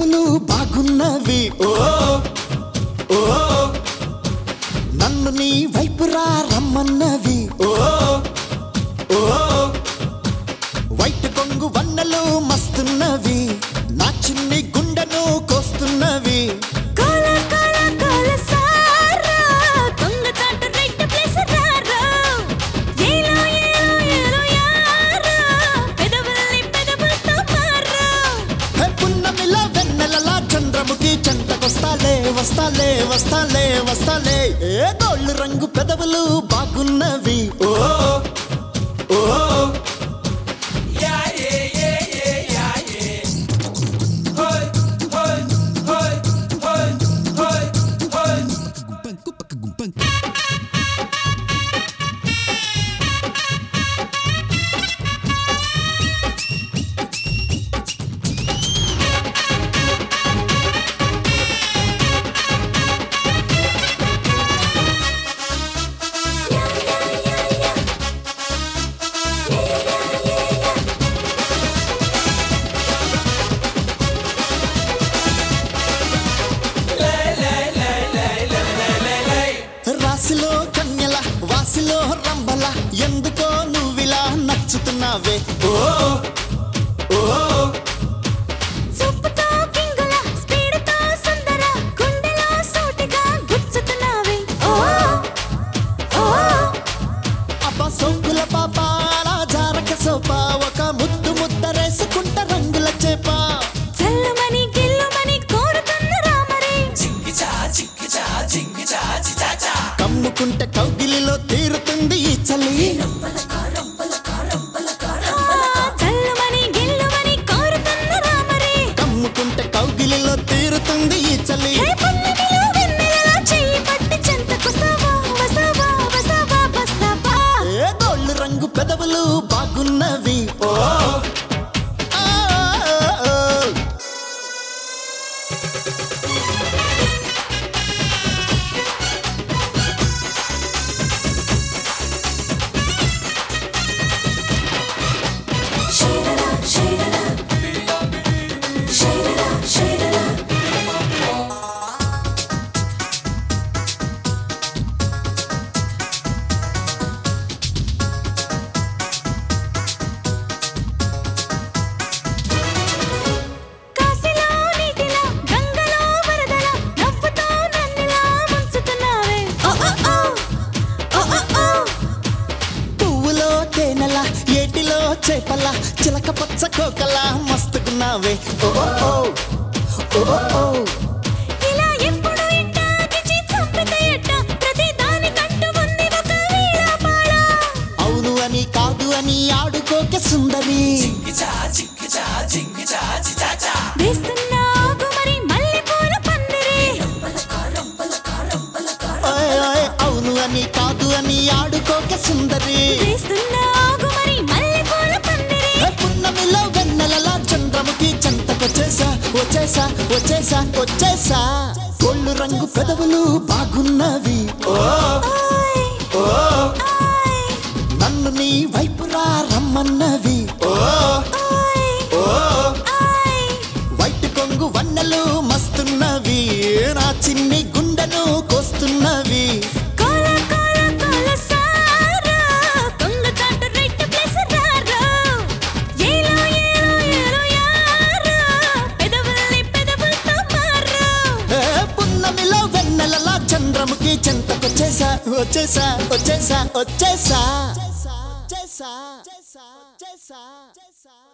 పెదవులు బాగున్నవి ఓ ఓ నన్ను నీ వైపురా రమ్మన్నవి ఓ ఓ వైట్ కొంగు వన్నలు మస్తున్నవి నా చిన్ని గుండెను కోస్తున్నవి కోల కోల కోల సారా కొంగ చాటు రెడ్ ప్లేస్ రారా ఏలో ఏలో ఏలో యారా పెదవుల్ని పెదవులతో మారా హే పున్నమిలా వెన్నెలలా చంద్రముఖి చెంతకొస్తాలే వస్తాలే వస్తాలే వస్తాలే ఏ గోళ్ళు రంగు పెదవులు బాగున్నవి ఓ ఓ రాశిలో కన్యల వాసిలో రంబల ఎందుకో నువ్విలా నచ్చుతున్నావే ఓ ఓ చూపుతో కింగుల స్పీడ్తో సుందర గుండెలో సూటిగా గుచ్చుతున్నావే ఓ ఓ అబ్బా సోకుల పాప అలా జారక సోప ఒక ముద్దు ముద్దరేసుకుంట రంగుల చేప చల్లుమని గిల్లుమని కోరుతున్న రామరే కమ్ముకుంటే కౌగిలిలో తీరుతుంది ఈ చలి ఆ, చల్లుమని గిల్లుమని కోరుతున్న రామరే కమ్ముకుంటే కౌగిలిలో తీరుతుంది ఈ చలి హే పున్నమిలో వెన్నెలలా చెయ్యి పట్టి చెంతకొస్తావా వస్తావా వస్తావా వస్తావా ఏ గోళ్ళు రంగు పెదవులు బాగున్నవి ఓ ఆ, ఆ, ఆ. షేరరా షేరరా షేరరా షేరరా కాశీలో నీటిలా గంగలో వరదలా నవ్వుతో నన్నిలా ముంచుతున్నావే ఓ ఓ ఓ ఓ ఓ ఓ పువ్వులో తేనెల ఏటిలో చేపల చిలక పచ్చ కోకల మస్తుకున్నావే ఓ ఓ, ఓ ఓ, ఓ ఇలా ఎప్పుడు ఇట్టా గిచి చంపితే ఎట్టా ప్రతి దానికంటూ ఉంది ఒక వీరాపాడ అవును అని కాదు అని ఆడుకోక సుందరి వేస్తున్న ఆగుమరి మల్లెపూల పందిరి ఓయ్ ఓయ్, అవును అని కాదు అని ఆడుకోక సుందరి వేస్తున్న ఆగుమరి మల్లెపూల పందిరి ఏ పున్నమిలో వెన్నెలలా చంద్రముఖి చెంతకొచ్చేసా వచ్చేసా వచ్చేసా వచ్చేసా గోళ్ళు రంగు పెదవులు బాగున్నవి ఓ ఓయ్ ఓ ఓయ్ నన్ను నీ వైపురా రమ్మన్నవి ఓ ఓయ్ ఓ ఓయ్ వైట్ కొంగు వన్నెలు మస్తున్నవి నా చిన్ని గుండెను కోస్తున్నవి కోల కోల కోల సారా కొంగ చాటు రెడ్ ప్లేస్ రారా ఏలో ఏలో ఏలో యారా పెదవుల్ని పెదవులతో మారా ఏ పున్నమిలో వెన్నెలలా చంద్రముఖి చెంతకొచ్చేసా వచ్చేసా వచ్చేసా వచ్చేసా వచ్చేసా వచ్చేసా వచ్చేసా